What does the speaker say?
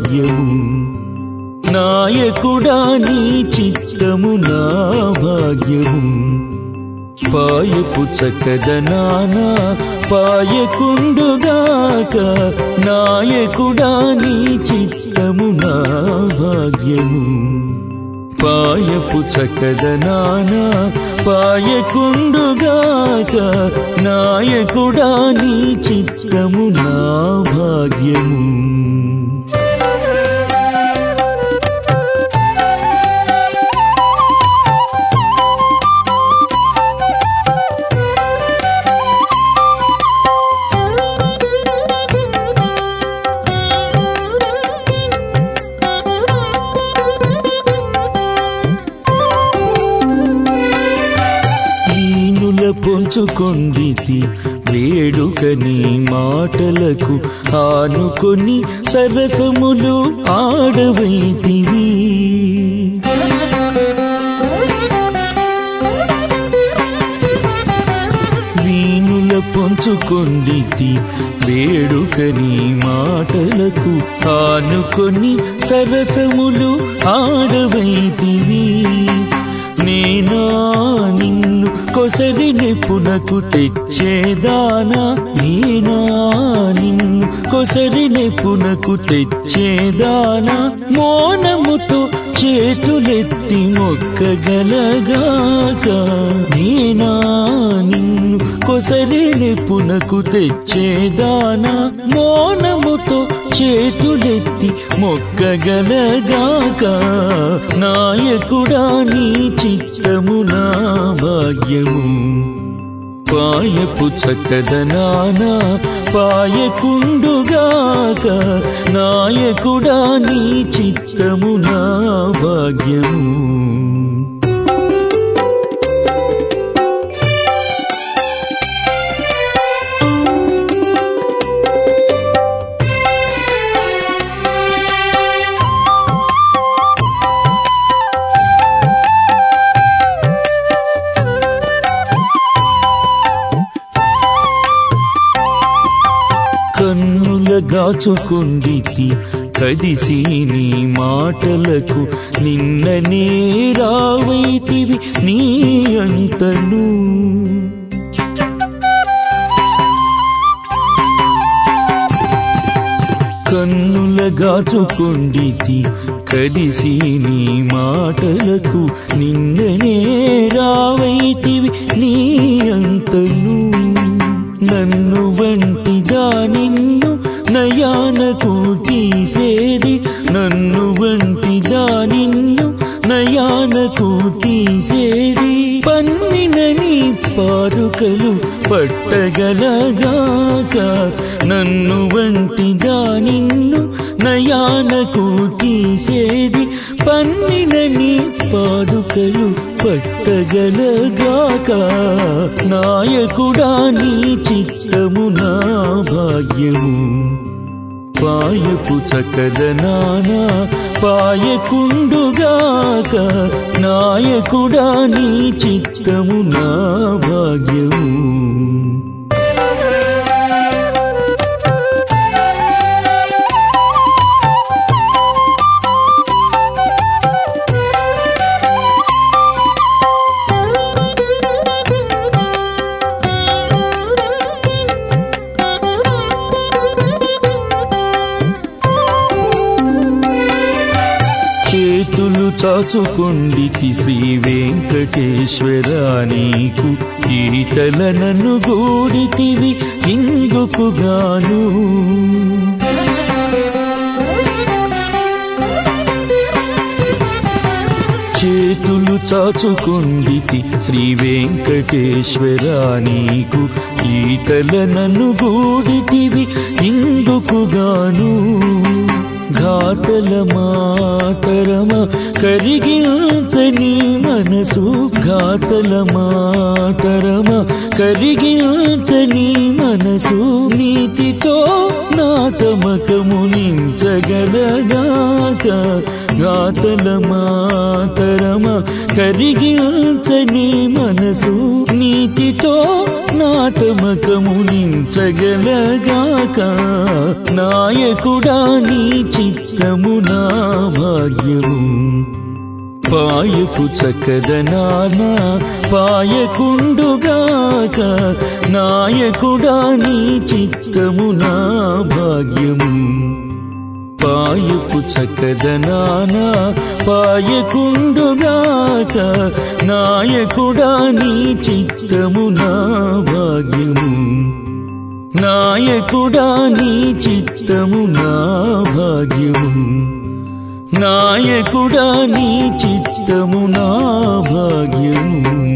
భాగ్యము నాయకుడా నీ చిత్తము నా భాగ్యము పాయపు చక్కదనాన పాయకుండుగాక నాయకుడా నీ చిత్తము నా భాగ్యము పాయపు చక్కదనాన పాయకుండుగాక నాయకుడా నీ చిత్తము నా భాగ్యము వీణుల పొంచుకొండితి వేడుకని మాటలకు ఆనుకొని సరసములు ఆడవైతివి వీణుల పొంచుకొండితి వేడుకని మాటలకు ఆనుకొని సరసములు ఆడవైతివి నేనా నిన్ను కొసరి నెప్పునకు తెచ్చేదానా నేనా నిన్ను కొసరి నెప్పునకు తెచ్చేదానా మోనముతో చేతులెత్తి మొక్కగలగాక నేనా నిన్ను కొసరి నెప్పునకు తెచ్చేదానా మోనముతో చేతులెత్తి మొక్కగలగాక నాయకుడా నీ చిత్తము నా భాగ్యము పాయపు చక్కదనాన పాయకుండుగాక నాయకుడా నీ చిత్తము నా భాగ్యము కన్నుల గాచుకుండితి కదిసి నీ మాటలకు నిన్ననే రావైతివి నీ అంతను కన్నుల గాచుకుండితి కదిసి నీ మాటలకు నిన్ననే రావైతివి నీ అంతను నన్ను వంటిదా నిన్ను నయానకు తీసేది నన్ను వంటిదా నిన్ను నయానకు తీసేది పన్నినని పాదుకలు పట్టగలగాక నన్ను వంటిదా నిన్ను నయానకు తీసేది పన్నినని పాదుకలు పట్టగలగాక నాయకుడా నీ చిత్తము నా భాగ్యము పాయపు చక్కదనాన పాయకుండుగాక నాయకుడా నీ చిత్తము నా భాగ్యము చేతులు చాచుకుండితి శ్రీ వెంకటేశ్వర నీకు ఈతల నన్ను గూడితివి ఇందుకుగాను చేతులు చాచుకుండితి శ్రీ వెంకటేశ్వర నీకు ఈతల నన్ను గూడితివి ఇందుకుగాను ఘాతల మాతరమ కరిగించని మనసు ఘాతల మాతరమ కరిగించని మనసు నీతితో నా తమకము నించగలగాక ఘాతల మాతరమ కరిగించని మనసు నీతితో నా తమకము నించగలగాక నాయకుడా నీ చిత్తము నా భాగ్యము పాయకు చక్కదనాన పాయకుండుగాక నాయకుడా నీ చిత్తము నా భాగ్యము పాయకు చక్కదనాన పాయకుండుగాక నాయకుడా నీ చిత్తము నా భాగ్యము నాయకుడా నీ చిత్తము నా భాగ్యము నాయకుడా నీ చిత్తము నా భాగ్యము